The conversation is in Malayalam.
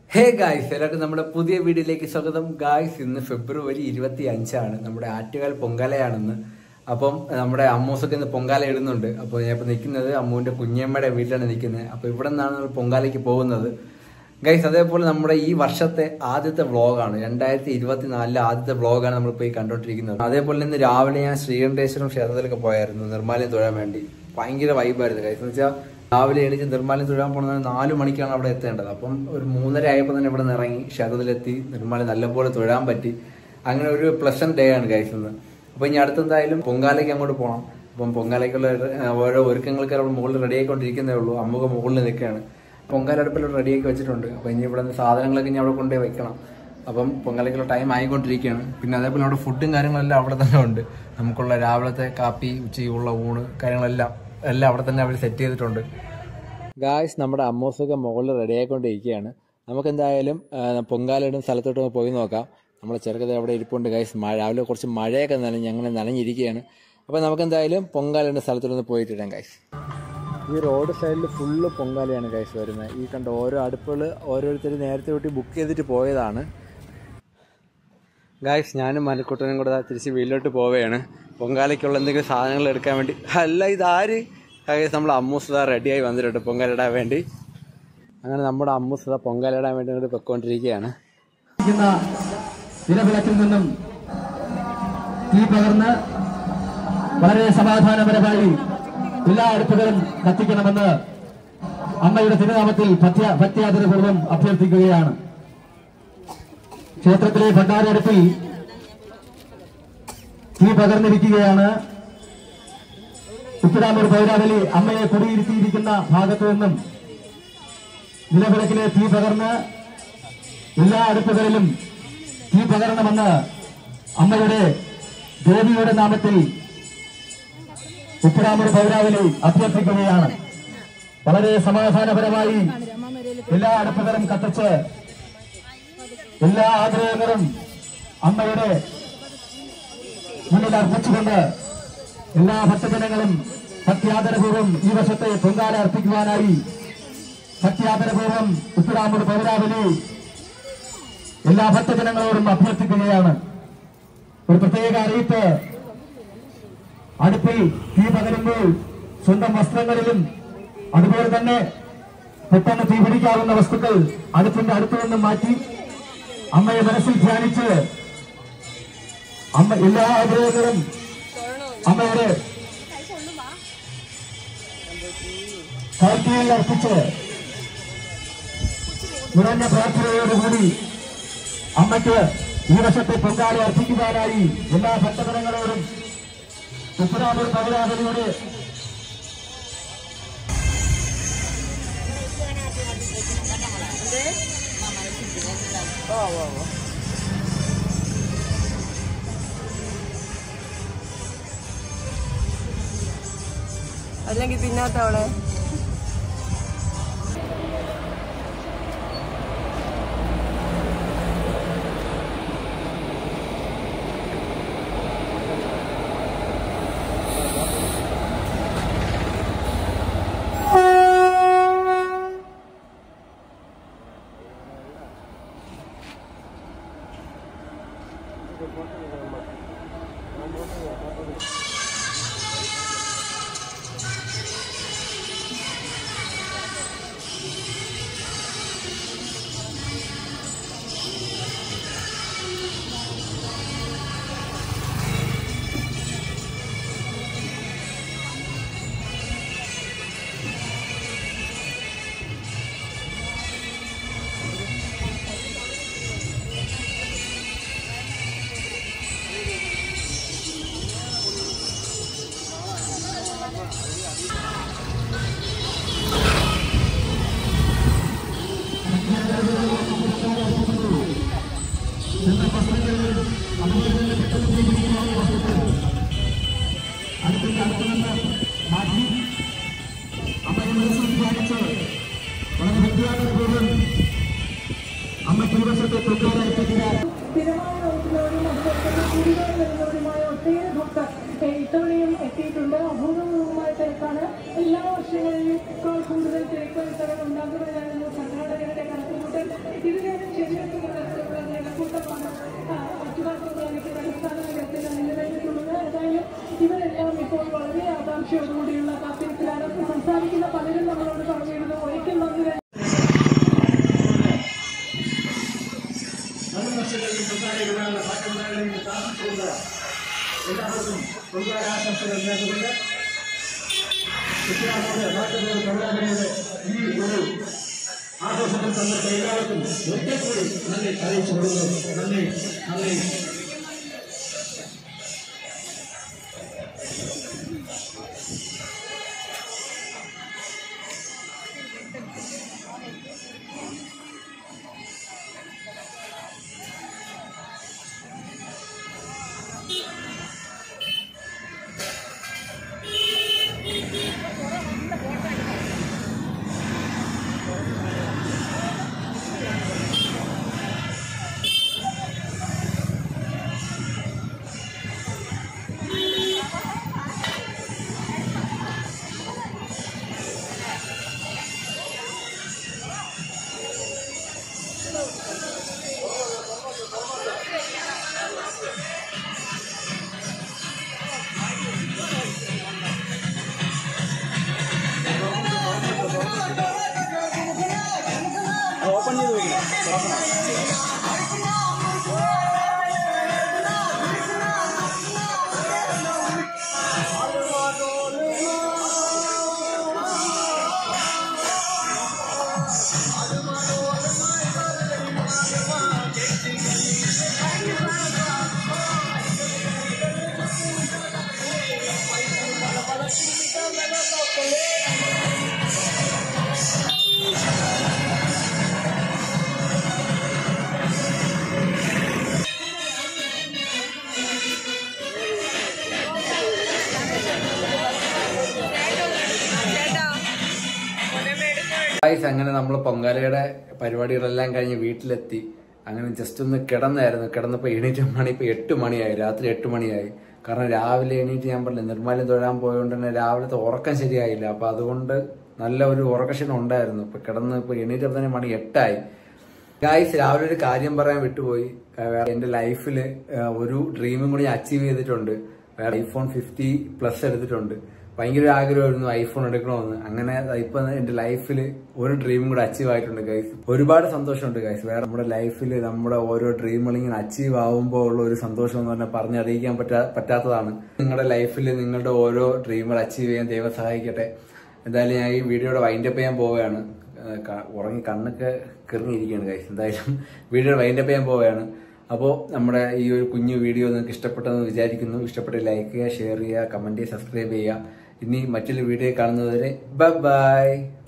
ഹേ ഗായ്സ് എല്ലാവർക്കും നമ്മുടെ പുതിയ വീഡിയോയിലേക്ക് സ്വാഗതം ഗായ്സ് ഇന്ന് ഫെബ്രുവരി ഇരുപത്തി അഞ്ചാണ് നമ്മുടെ ആറ്റുകാൽ പൊങ്കാലയാണെന്ന് അപ്പം നമ്മുടെ അമ്മൂസൊക്കെ ഇന്ന് പൊങ്കാല ഇടുന്നുണ്ട് അപ്പോൾ ഞാൻ ഇപ്പോൾ നിൽക്കുന്നത് അമ്മുവിന്റെ കുഞ്ഞമ്മയുടെ വീട്ടിലാണ് നിൽക്കുന്നത് അപ്പോൾ ഇവിടെ നിന്നാണ് നമ്മൾ പൊങ്കാലയ്ക്ക് പോകുന്നത് ഗൈസ് അതേപോലെ നമ്മുടെ ഈ വർഷത്തെ ആദ്യത്തെ വ്ളോഗാണ് രണ്ടായിരത്തി ഇരുപത്തിനാലിലെ ആദ്യത്തെ വ്ളോഗാണ് നമ്മളിപ്പോൾ ഈ കണ്ടോണ്ടിരിക്കുന്നത് അതേപോലെ ഇന്ന് രാവിലെ ഞാൻ ശ്രീകണ്ഠേശ്വരം ക്ഷേത്രത്തിലൊക്കെ പോയായിരുന്നു നിർമ്മാലയം തൊഴാൻ വേണ്ടി ഭയങ്കര വൈബായിരുന്നു ഗൈസ് എന്ന് വെച്ചാൽ രാവിലെ എണീച്ച് നിർമ്മാലയം തൊഴാൻ പോകുന്നത് നാല് മണിക്കാണ് അവിടെ എത്തേണ്ടത് അപ്പം ഒരു മൂന്നര ആയപ്പോൾ തന്നെ ഇവിടെ നിന്ന് ഇറങ്ങി ക്ഷേത്രത്തിലെത്തി നിർമ്മാലയം നല്ലപോലെ തൊഴാൻ പറ്റി അങ്ങനെ ഒരു പ്ലസന്റ് ഡേ ആണ് ഗൈസ് ഇന്ന് അപ്പോൾ ഇനി അടുത്തെന്തായാലും പൊങ്കാലയ്ക്ക് അങ്ങോട്ട് പോകണം അപ്പം പൊങ്കാലയ്ക്കുള്ള ഏഹ്, ഓരോ ഒരുക്കങ്ങൾക്ക് അവിടെ മുകളിൽ റെഡി ആയിക്കൊണ്ടിരിക്കുന്നേ ഉള്ളൂ അമ്മുക മുകളിൽ നിൽക്കുകയാണ് പൊങ്കാല അടുപ്പിൽ റെഡിയാക്കി വെച്ചിട്ടുണ്ട് അപ്പോൾ ഇനി ഇവിടെ നിന്ന് സാധനങ്ങളൊക്കെ ഇനി അവിടെ കൊണ്ടുപോയി വെക്കണം അപ്പം പൊങ്കാലയ്ക്കുള്ള ടൈം ആയിക്കൊണ്ടിരിക്കുകയാണ് പിന്നെ അതേപോലെ അവിടെ ഫുഡും കാര്യങ്ങളെല്ലാം അവിടെ തന്നെ ഉണ്ട് നമുക്കുള്ള രാവിലത്തെ കാപ്പി ഉച്ചയ്ക്കുള്ള ഊണ് കാര്യങ്ങളെല്ലാം എല്ലാം അവിടെ തന്നെ അവർ സെറ്റ് ചെയ്തിട്ടുണ്ട് ഗായ്സ് നമ്മുടെ അമ്മോസൊക്കെ മുകളിൽ റെഡി ആയിക്കൊണ്ടിരിക്കുകയാണ് നമുക്ക് എന്തായാലും പൊങ്കാലയിടും സ്ഥലത്തോട്ട് ഒന്ന് പോയി നോക്കാം നമ്മുടെ ചെറുക്കത അവിടെ ഇരിപ്പുണ്ട് ഗായ്സ് മഴ രാവിലെ കുറച്ച് മഴയൊക്കെ നനഞ്ഞ് അങ്ങനെ നനഞ്ഞിരിക്കുകയാണ് അപ്പോൾ നമുക്ക് എന്തായാലും പൊങ്കാലയുടെ സ്ഥലത്തോട്ടൊന്ന് പോയിട്ടിടാം ഗായ്സ് ഈ റോഡ് സൈഡിൽ ഫുള്ള് പൊങ്കാലയാണ് ഗൈസ് വരുന്നത് ഈ കണ്ട ഓരോ അടുപ്പുകൾ ഓരോരുത്തർ നേരത്തെ തൊട്ട് ബുക്ക് ചെയ്തിട്ട് പോയതാണ് ഗായ്സ് ഞാനും മലക്കുട്ടനും കൂടെ ദാ തിരിച്ച് വീട്ടിലോട്ട് പോവുകയാണ് പൊങ്കാലയ്ക്കുള്ള എന്തെങ്കിലും സാധനങ്ങൾ എടുക്കാൻ വേണ്ടി അല്ല ഇതാര് ഗായ്സ് നമ്മൾ അമ്മൂസത റെഡിയായി വന്നിട്ടുണ്ട് പൊങ്കാലിടാൻ വേണ്ടി അങ്ങനെ നമ്മുടെ അമ്മൂസത പൊങ്കാലിടാൻ വേണ്ടി ഇങ്ങോട്ട് പൊയ്ക്കൊണ്ടിരിക്കുകയാണ് ഇരിക്കുന്ന നിലവിളക്കിൽ നിന്നും തീ പകർന്ന് വളരെ സമാധാനപരമായി എല്ലാ അടുപ്പുകളും കത്തിക്കണമെന്ന് അമ്മയുടെ തിരുനാമത്തിൽ പത്യ- പത്യാദരപൂർവ്വം അഭ്യർത്ഥിക്കുകയാണ് ക്ഷേത്രത്തിലെ ഭണ്ഡാര അടുപ്പിൽ തീ പകർന്നിരിക്കുകയാണ് ഉത്തരാമൂർ പൗരാവലി അമ്മയെ കുടിയിരുത്തിയിരിക്കുന്ന ഭാഗത്തു നിന്നും നിലവിളക്കിലെ തീ പകർന്ന് എല്ലാ അടുപ്പുകളിലും തീ പകരണമെന്ന് അമ്മയുടെ ദേവിയുടെ നാമത്തിൽ ഉത്തരാമൂർ പൗരാവലി അഭ്യർത്ഥിക്കുകയാണ് വളരെ സമാധാനപരമായി എല്ലാ അടുപ്പുകളും കത്തിച്ച് എല്ലാ ആഗ്രഹങ്ങളും അമ്മയുടെ മുന്നിൽ അർപ്പിച്ചുകൊണ്ട് എല്ലാ ഭക്തജനങ്ങളും ഭക്തിയാദരപൂർവ്വം ഈ വർഷത്തെ പൊങ്കാല അർപ്പിക്കുവാനായി ഭക്തിയാദരപൂർവ്വം ഉത്തരാമൂർ പൗരാവലി എല്ലാ ഭക്തജനങ്ങളോടും അഭ്യർത്ഥിക്കുകയാണ് ഒരു പ്രത്യേക അറിയിപ്പ് അടുപ്പിൽ തീ പകരുമ്പോൾ സ്വന്തം വസ്ത്രങ്ങളിലും അതുപോലെ തന്നെ പെട്ടെന്ന് തീ പിടിക്കാവുന്ന വസ്തുക്കൾ അടുപ്പിന്റെ അടുത്തു നിന്നും മാറ്റി അമ്മയെ മനസ്സിൽ ധ്യാനിച്ച് അമ്മ എല്ലാ ആഗ്രഹങ്ങളും അമ്മയുടെ കാഴ്ചയിൽ അർപ്പിച്ച് നിറഞ്ഞ പ്രാർത്ഥനയോടുകൂടി അമ്മയ്ക്ക് ഈ വർഷത്തെ പൊങ്കാല അർപ്പിക്കുവാനായി എല്ലാ ഭക്തജനങ്ങളോടും ഉത്തരാമൂർ പൗരാവലിയോട് അല്ലെങ്കിൽ പിന്നോട്ടവളെ അമ്മയെ മനസ്സിൽ ധ്യാനിച്ച് വളരെ ഭക്തിയാദരപൂർവ്വം അമ്മയ്ക്ക് ഈ വർഷത്തെ പൊങ്കാല എത്തിക്കുക സ്ഥിരമായ റോട്ടിലോടും അതുപോലെ കുടികൾ വരുന്നവരുമായ ഒട്ടേറെ ഭക്തർ ഇത്തവണയും എത്തിയിട്ടുണ്ട് അഭൂതപൂർവമായ തിരക്കാണ് എല്ലാ വർഷങ്ങളിലും കൂടുതൽ തിരക്ക് ഇത്തവണ ഉണ്ടാകുമെന്നാണ് സംഘാടകരുടെ കണക്കുകൂട്ടൽ ഇതിനേലും ശരിയാക്കുന്ന തരത്തിലുള്ള ജനക്കൂട്ടമാണ് ആറ്റുകാൽ പൊങ്കാലയ്ക്ക് അടിസ്ഥാന തലത്തിൽ നിലനിന്നിട്ടുള്ളത് ഏതായാലും ഇവരെല്ലാം ഇപ്പോൾ വളരെ ആകാംക്ഷയോടുകൂടിയുള്ള കാത്തിരിപ്പിലാണ് സംസാരിക്കുന്ന പലരും നമ്മളോട് പറഞ്ഞിരുന്നു ഒരിക്കൽ വന്നു വർഷങ്ങളിൽ പൊങ്കാലയിടാനുള്ള പാട്ടുണ്ടാകണമെന്ന് പ്രാർത്ഥിച്ചുകൊണ്ട് എല്ലാവർക്കും പൊങ്കാലാശംസകൾ നേർന്നുകൊണ്ട് കുട്ടികളോട് നാട്ടുകാർ തൊഴിലാളികളുടെ ഈ ഒരു ആഘോഷത്തിൽ പങ്കെടുത്ത എല്ലാവർക്കും ഒരിക്കൽ കൂടി നന്ദി അറിയിച്ചു കൊടുക്കുന്നു നന്ദി നന്ദി ഗായ്സ് അങ്ങനെ നമ്മൾ പൊങ്കാലയുടെ പരിപാടികളെല്ലാം കഴിഞ്ഞ് വീട്ടിലെത്തി അങ്ങനെ ജസ്റ്റ് ഒന്ന് കിടന്നായിരുന്നു കിടന്നപ്പോൾ എണീറ്റ മണി ഇപ്പൊ എട്ട് മണിയായി രാത്രി എട്ട് മണിയായി കാരണം രാവിലെ എണീറ്റ് ഞാൻ പറഞ്ഞില്ല നിർമ്മാല്യം തൊഴാൻ പോയതുകൊണ്ട് തന്നെ രാവിലത്തെ ഉറക്കം ശരിയായില്ല അപ്പൊ അതുകൊണ്ട് നല്ല ഒരു ഉറക്കക്ഷീണം ഉണ്ടായിരുന്നു ഇപ്പൊ കിടന്ന് ഇപ്പൊ എണീറ്റപ്പോൾ തന്നെ മണി എട്ടായി ഗായ്സ് രാവിലെ ഒരു കാര്യം പറയാൻ വിട്ടുപോയി ആ, എന്റെ ലൈഫിൽ ഒരു ഡ്രീമും കൂടി അച്ചീവ് ചെയ്തിട്ടുണ്ട് വേറെ ഐഫോൺ ഫിഫ്റ്റി പ്ലസ് എടുത്തിട്ടുണ്ട് ഭയങ്കര ഒരു ആഗ്രഹമായിരുന്നു ഐഫോൺ എടുക്കണമെന്ന് അങ്ങനെ ഇപ്പൊ എന്റെ ലൈഫിൽ ഒരു ഡ്രീമും കൂടെ അച്ചീവ് ആയിട്ടുണ്ട് ഗൈസ് ഒരുപാട് സന്തോഷമുണ്ട് ഗൈസ് വേറെ നമ്മുടെ ലൈഫിൽ നമ്മുടെ ഓരോ ഡ്രീമുകൾ ഇങ്ങനെ അച്ചീവ് ആവുമ്പോൾ ഉള്ള ഒരു സന്തോഷം എന്ന് പറഞ്ഞാൽ പറഞ്ഞറിയിക്കാൻ പറ്റാ പറ്റാത്തതാണ് നിങ്ങളുടെ ലൈഫിൽ നിങ്ങളുടെ ഓരോ ഡ്രീമുകൾ അച്ചീവ് ചെയ്യാൻ ദൈവം സഹായിക്കട്ടെ എന്തായാലും ഞാൻ ഈ വീഡിയോയുടെ വൈൻഡപ്പ് ചെയ്യാൻ പോവുകയാണ് ആ, ക- ഉറങ്ങി കണ്ണൊക്കെ കിറങ്ങിയിരിക്കുകയാണ് ഗൈസ് എന്തായാലും വീഡിയോ വൈൻഡപ്പ് ചെയ്യാൻ പോവുകയാണ് അപ്പോൾ നമ്മുടെ ഈ ഒരു കുഞ്ഞു വീഡിയോ നിങ്ങൾക്ക് ഇഷ്ടപ്പെട്ടെന്ന് വിചാരിക്കുന്നു ഇഷ്ടപ്പെട്ട് ലൈക്ക് ചെയ്യുക ഷെയർ ചെയ്യുക കമന്റ് ചെയ്യുക സബ്സ്ക്രൈബ് ചെയ്യുക ഇനി മറ്റൊരു വീഡിയോ കാണുന്നതുവരെ ബൈ ബൈ